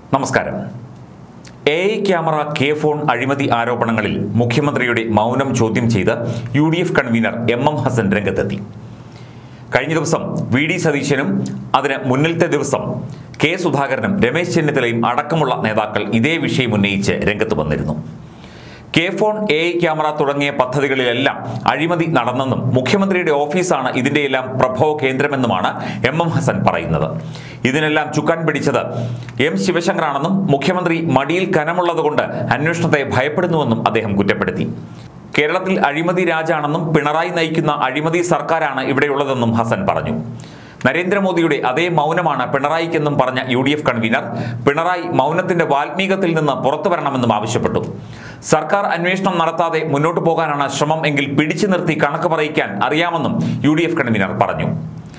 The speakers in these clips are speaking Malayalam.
നമസ്കാരം A I camera K phone അഴിമതി ആരോപണങ്ങളിൽ മുഖ്യമന്ത്രിയുടെ മൗനം ചോദ്യം ചെയ്ത് U D F convener M M Hassan രംഗത്തെത്തി കഴിഞ്ഞ ദിവസം വി ഡി സതീശനും അതിന് മുന്നിലത്തെ ദിവസം കെ സുധാകരനും രമേശ് ചെന്നിത്തലയും അടക്കമുള്ള നേതാക്കൾ ഇതേ വിഷയം ഉന്നയിച്ച് രംഗത്ത് വന്നിരുന്നു K phone A I camera തുടങ്ങിയ പദ്ധതികളിലെല്ലാം അഴിമതി നടന്നെന്നും മുഖ്യമന്ത്രിയുടെ ഓഫീസാണ് ഇതിന്റെയെല്ലാം പ്രഭവ കേന്ദ്രമെന്നുമാണ് എം എം ഹസൻ പറയുന്നത് ഇതിനെല്ലാം ചുക്കാൻ പിടിച്ചത് എം ശിവശങ്കറാണെന്നും മുഖ്യമന്ത്രി മടിയിൽ കനമുള്ളതുകൊണ്ട് അന്വേഷണത്തെ ഭയപ്പെടുന്നുവെന്നും അദ്ദേഹം കുറ്റപ്പെടുത്തി കേരളത്തിൽ അഴിമതി രാജാണെന്നും പിണറായി നയിക്കുന്ന അഴിമതി സർക്കാരാണ് ഇവിടെയുള്ളതെന്നും ഹസൻ പറഞ്ഞു നരേന്ദ്രമോദിയുടെ അതേ മൗനമാണ് പിണറായിക്കെന്നും പറഞ്ഞ U D F convener Pinarayi മൗനത്തിന്റെ വാൽമീകത്തിൽ നിന്ന് പുറത്തു വരണമെന്നും ആവശ്യപ്പെട്ടു സർക്കാർ അന്വേഷണം നടത്താതെ മുന്നോട്ട് പോകാനാണ് ശ്രമം എങ്കിൽ പിടിച്ചു നിർത്തി കണക്ക് പറയിക്കാൻ അറിയാമെന്നും യു ഡി എഫ് കൺവീനർ പറഞ്ഞു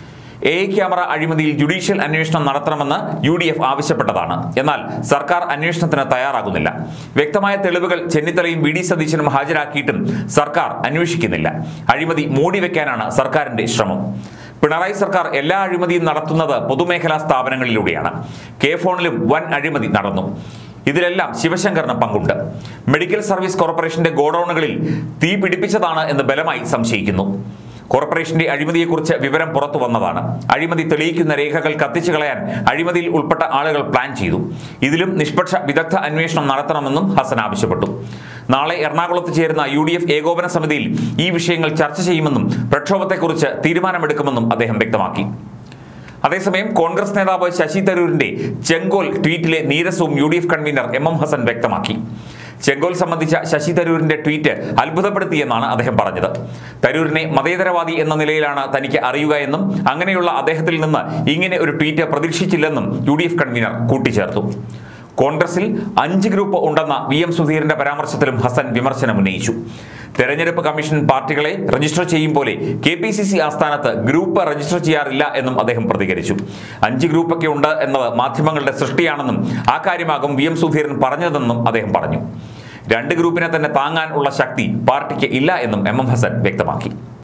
എ ഐ ക്യാമറ അഴിമതിയിൽ ജുഡീഷ്യൽ അന്വേഷണം നടത്തണമെന്ന് യു ഡി എഫ് ആവശ്യപ്പെട്ടതാണ് എന്നാൽ സർക്കാർ അന്വേഷണത്തിന് തയ്യാറാകുന്നില്ല വ്യക്തമായ തെളിവുകൾ ചെന്നിത്തലയും വി ഡി സതീശനും ഹാജരാക്കിയിട്ടും സർക്കാർ അന്വേഷിക്കുന്നില്ല അഴിമതി മൂടിവെക്കാനാണ് സർക്കാരിന്റെ ശ്രമം പിണറായി സർക്കാർ എല്ലാ അഴിമതിയും നടത്തുന്നത് പൊതുമേഖലാ സ്ഥാപനങ്ങളിലൂടെയാണ് കെ ഫോണിലും വൻ അഴിമതി നടന്നു ഇതിലെല്ലാം ശിവശങ്കറിന് പങ്കുണ്ട് മെഡിക്കൽ സർവീസ് കോർപ്പറേഷന്റെ ഗോഡൌണുകളിൽ തീ പിടിപ്പിച്ചതാണ് എന്ന് ബലമായി സംശയിക്കുന്നു കോർപ്പറേഷന്റെ അഴിമതിയെക്കുറിച്ച് വിവരം പുറത്തു വന്നതാണ് അഴിമതി തെളിയിക്കുന്ന രേഖകൾ കത്തിച്ചു കളയാൻ അഴിമതിയിൽ ഉൾപ്പെട്ട ആളുകൾ പ്ലാൻ ചെയ്തു ഇതിലും നിഷ്പക്ഷ വിദഗ്ധ അന്വേഷണം നടത്തണമെന്നും ഹസൻ ആവശ്യപ്പെട്ടു നാളെ എറണാകുളത്ത് ചേരുന്ന യു ഡി എഫ് ഏകോപന സമിതിയിൽ ഈ വിഷയങ്ങൾ ചർച്ച ചെയ്യുമെന്നും പ്രക്ഷോഭത്തെക്കുറിച്ച് തീരുമാനമെടുക്കുമെന്നും അദ്ദേഹം വ്യക്തമാക്കി അതേസമയം കോൺഗ്രസ് നേതാവ് ശശി തരൂരിന്റെ ചെങ്കോൽ ട്വീറ്റിലെ നീരസവും U D F convener M M Hassan വ്യക്തമാക്കി ചെങ്കോൽ സംബന്ധിച്ച ശശി തരൂരിന്റെ ട്വീറ്റ് അത്ഭുതപ്പെടുത്തിയെന്നാണ് അദ്ദേഹം പറഞ്ഞത് തരൂരിനെ മതേതരവാദി എന്ന നിലയിലാണ് തനിക്ക് അറിയുക എന്നും അങ്ങനെയുള്ള അദ്ദേഹത്തിൽ നിന്ന് ഇങ്ങനെ ഒരു ട്വീറ്റ് പ്രതീക്ഷിച്ചില്ലെന്നും യു ഡി എഫ് കൺവീനർ കൂട്ടിച്ചേർത്തു കോൺഗ്രസിൽ അഞ്ച് ഗ്രൂപ്പ് ഉണ്ടെന്ന വി എം സുധീറിന്റെ പരാമർശത്തിലും ഹസൻ വിമർശനം ഉന്നയിച്ചു തെരഞ്ഞെടുപ്പ് കമ്മീഷൻ പാർട്ടികളെ രജിസ്റ്റർ ചെയ്യും പോലെ കെ പി സി സി ആസ്ഥാനത്ത് ഗ്രൂപ്പ് രജിസ്റ്റർ ചെയ്യാറില്ല എന്നും അദ്ദേഹം പ്രതികരിച്ചു അഞ്ച് ഗ്രൂപ്പൊക്കെ ഉണ്ട് എന്നത് മാധ്യമങ്ങളുടെ സൃഷ്ടിയാണെന്നും ആ കാര്യമാകും വി എം സുധീരൻ പറഞ്ഞതെന്നും അദ്ദേഹം പറഞ്ഞു രണ്ട് ഗ്രൂപ്പിനെ തന്നെ താങ്ങാൻ ഉള്ള ശക്തി പാർട്ടിക്ക് ഇല്ല എന്നും എം എം ഹസൻ വ്യക്തമാക്കി